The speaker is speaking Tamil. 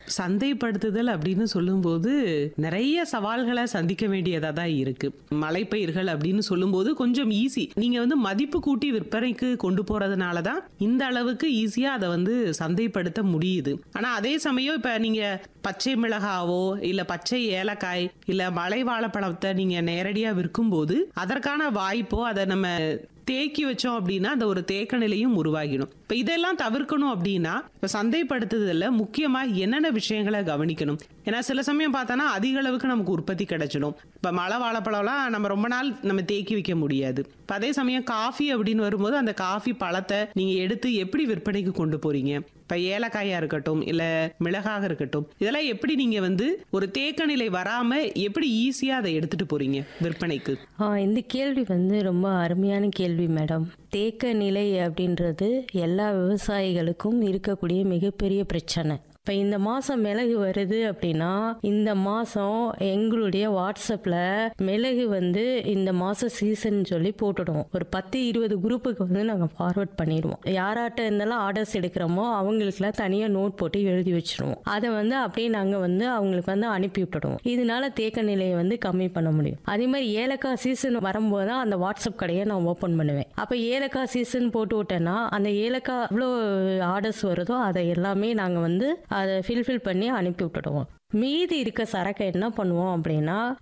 சந்தைப்படுத்துதல் அப்படின்னு சொல்லும்போது நிறைய சவால்களை சந்திக்க வேண்டியதா தான் இருக்கு மலைப்பயிர்கள் அப்படின்னு சொல்லும்போது கொஞ்சம் ஈஸி நீங்க வந்து மதிப்பு கூட்டி விற்பனைக்கு கொண்டு போறதுனால தான் இந்த அளவுக்கு ஈஸியா அதை வந்து சந்தைப்படுத்த முடியுது ஆனா அதே சமயம் இப்ப நீங்க பச்சை மிளகாவோ இல்ல பச்சை ஏலக்காய் இல்ல மலை வாழைப்பழத்தை நீங்க நேரடியா விற்கும்போது அதற்கான வாய்ப்போ அதை நம்ம தேக்கி வச்சோம் அப்படின்னா அந்த ஒரு தேக்க நிலையும் உருவாகிடும் இப்ப இதெல்லாம் தவிர்க்கணும் அப்படின்னா இப்ப சந்தைப்படுத்துதல்ல முக்கியமா என்னென்ன விஷயங்களை கவனிக்கணும் ஏன்னா சில சமயம் பார்த்தோன்னா அதிக அளவுக்கு நமக்கு உற்பத்தி கிடைச்சிடும் இப்ப மலை வாழைப்பழம்லாம் நம்ம ரொம்ப நாள் நம்ம தேக்கி வைக்க முடியாது இப்ப அதே சமயம் காஃபி அப்படின்னு வரும்போது அந்த காஃபி பழத்தை நீங்க எடுத்து எப்படி விற்பனைக்கு கொண்டு போறீங்க இப்ப ஏலக்காயா இருக்கட்டும் இல்ல மிளகாக இருக்கட்டும் இதெல்லாம் எப்படி நீங்க வந்து ஒரு தேக்க நிலை வராம எப்படி ஈஸியா அதை எடுத்துட்டு போறீங்க விற்பனைக்கு ஆ, இந்த கேள்வி வந்து ரொம்ப அருமையான கேள்வி மேடம் தேக்க நிலை அப்படின்றது எல்லா விவசாயிகளுக்கும் இருக்கக்கூடிய மிகப்பெரிய பிரச்சனை இப்போ இந்த மாதம் மிளகு வருது அப்படின்னா இந்த மாதம் எங்களுடைய வாட்ஸ்அப்பில் மிளகு வந்து இந்த மாதம் சீசன் சொல்லி போட்டுடுவோம் ஒரு பத்து இருபது குரூப்புக்கு வந்து நாங்கள் ஃபார்வர்ட் பண்ணிடுவோம் யாராட்ட இருந்தெல்லாம் ஆர்டர்ஸ் எடுக்கிறோமோ அவங்களுக்குலாம் தனியாக நோட் போட்டு எழுதி வச்சிருவோம் அதை வந்து அப்படியே நாங்கள் வந்து அவங்களுக்கு வந்து அனுப்பி விட்டுடுவோம் இதனால தேக்க நிலையை வந்து கம்மி பண்ண முடியும் அதே மாதிரி ஏலக்காய் சீசன் வரும்போது தான் அந்த வாட்ஸ்அப் கடையை நான் ஓப்பன் பண்ணுவேன் அப்போ ஏலக்காய் சீசன் போட்டு விட்டேன்னா அந்த ஏலக்காய் எவ்வளோ ஆர்டர்ஸ் வருதோ அதை எல்லாமே நாங்கள் வந்து அதை ஃபில்ஃபில் பண்ணி அனுப்பி விட்டுடுவோம் மீதி இருக்க சரக்கை என்ன பண்ணுவோம் அப்படின்னா